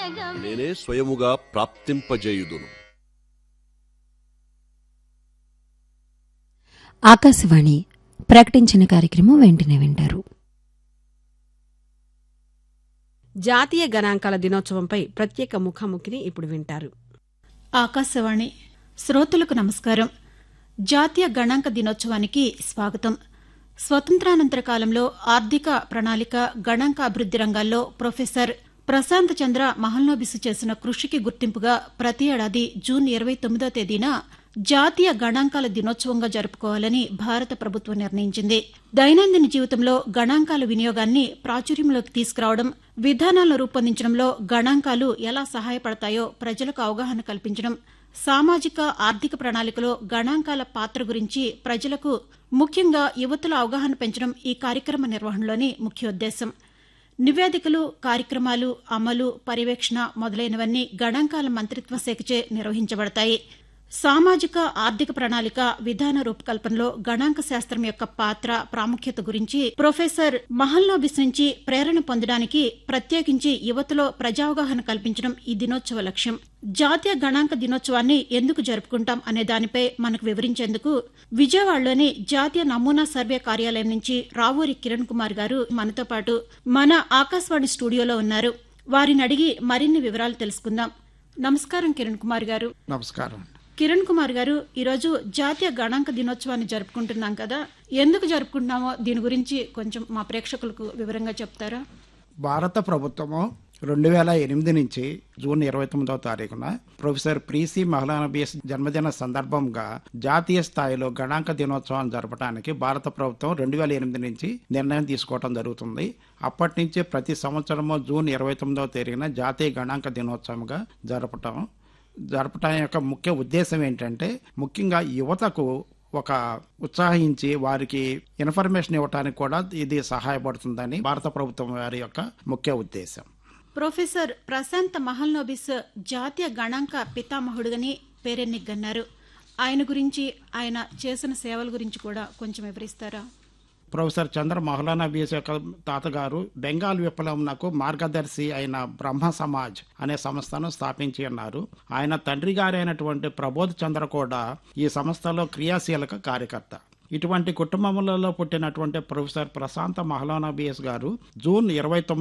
నేనే స్వయముగా ప్రాప్తింపజేయుదును ఆకాశవాణి ప్రకటించిన కార్యక్రమం వెంటనే వింటారు జాతీయ గణాంకాల దినోత్సవంపై ప్రత్యేక ముఖాముఖిని ఇప్పుడు వింటారు ఆకాశవాణి శ్రోతలకు నమస్కారం జాతీయ గణాంక దినోత్సవానికి స్వాగతం స్వతంత్రానంతర కాలంలో ఆర్థిక ప్రణాళిక గణాంక అభివృద్ది రంగాల్లో ప్రొఫెసర్ ప్రశాంత్ చంద్ర మహల్నోబిసు చేసిన కృషికి గుర్తింపుగా ప్రతి ఏడాది జూన్ ఇరవై తొమ్మిదో తేదీన జాతీయ గణాంకాల దినోత్సవంగా జరుపుకోవాలని భారత ప్రభుత్వం నిర్ణయించింది దైనందిన జీవితంలో గణాంకాల వినియోగాన్ని ప్రాచుర్యంలోకి తీసుకురావడం విధానాలను రూపొందించడంలో గణాంకాలు ఎలా సహాయపడతాయో ప్రజలకు అవగాహన కల్పించడం సామాజిక ఆర్థిక ప్రణాళికలో గణాంకాల పాత్ర గురించి ప్రజలకు ముఖ్యంగా యువతలో అవగాహన పెంచడం ఈ కార్యక్రమ నిర్వహణలోని ముఖ్యోద్దేశం నివేదికలు కార్యక్రమాలు అమలు పర్యవేక్షణ మొదలైనవన్నీ గణాంకాల మంత్రిత్వ శాఖచే నిర్వహించబడతాయి సామాజిక ఆర్థిక ప్రణాళిక విధాన రూపకల్పనలో గణాంక శాస్త్రం యొక్క పాత్ర ప్రాముఖ్యత గురించి ప్రొఫెసర్ మహల్నోబిస్ నుంచి ప్రేరణ పొందడానికి ప్రత్యేకించి యువతలో ప్రజావగాహన కల్పించడం ఈ దినోత్సవ లక్ష్యం జాతీయ గణాంక దినోత్సవాన్ని ఎందుకు జరుపుకుంటాం అనే దానిపై మనకు వివరించేందుకు విజయవాడలోని జాతీయ నమూనా సర్వే కార్యాలయం నుంచి రావూరి కిరణ్ కుమార్ గారు మనతో పాటు మన ఆకాశవాణి స్టూడియోలో ఉన్నారు వారిని అడిగి మరిన్ని వివరాలు తెలుసుకుందాం నమస్కారం కిరణ్ కుమార్ గారు నమస్కారం కిరణ్ కుమార్ గారు ఈరోజు జాతీయ గణాంక దినోత్సవాన్ని జరుపుకుంటున్నాం కదా ఎందుకు జరుపుకుంటున్నామో దీని గురించి కొంచెం మా ప్రేక్షకులకు వివరంగా చెప్తారా భారత ప్రభుత్వము రెండు వేల ఎనిమిది నుంచి జూన్ ఇరవై తొమ్మిదవ తారీఖున ప్రొఫెసర్ ప్రీసి మహలానబీస్ జన్మదిన సందర్భంగా జాతీయ స్థాయిలో గణాంక దినోత్సవం జరపడానికి భారత ప్రభుత్వం రెండు వేల ఎనిమిది నుంచి నిర్ణయం తీసుకోవడం జరుగుతుంది అప్పటి నుంచి ప్రతి సంవత్సరము జూన్ ఇరవై తొమ్మిదవ తేదీన జాతీయ గణాంక దినోత్సవంగా జరపటం జరపటం యొక్క ముఖ్య ఉద్దేశం ఏంటంటే ముఖ్యంగా యువతకు ఒక ఉత్సాహించి వారికి ఇన్ఫర్మేషన్ ఇవ్వడానికి కూడా ఇది సహాయపడుతుందని భారత ప్రభుత్వం వారి యొక్క ముఖ్య ఉద్దేశం ప్రొఫెసర్ ప్రశాంత్ మహల్నోబిస్ జాతీయ గణాంక పితామహుడుగని పేరెన్నికన్నారు ఆయన గురించి ఆయన చేసిన సేవల గురించి కూడా కొంచెం వివరిస్తారా ప్రొఫెసర్ చంద్ర మౌలానా బీఎస్ యొక్క తాతగారు బెంగాల్ విప్లవంకు మార్గదర్శి అయిన బ్రహ్మ సమాజ్ అనే సంస్థను స్థాపించి ఉన్నారు ఆయన తండ్రి గారైనటువంటి ప్రబోధ్ చంద్ర కూడా ఈ సంస్థలో క్రియాశీలక కార్యకర్త ఇటువంటి కుటుంబములలో పుట్టినటువంటి ప్రొఫెసర్ ప్రశాంత మహలానా బిఎస్ గారు జూన్ ఇరవై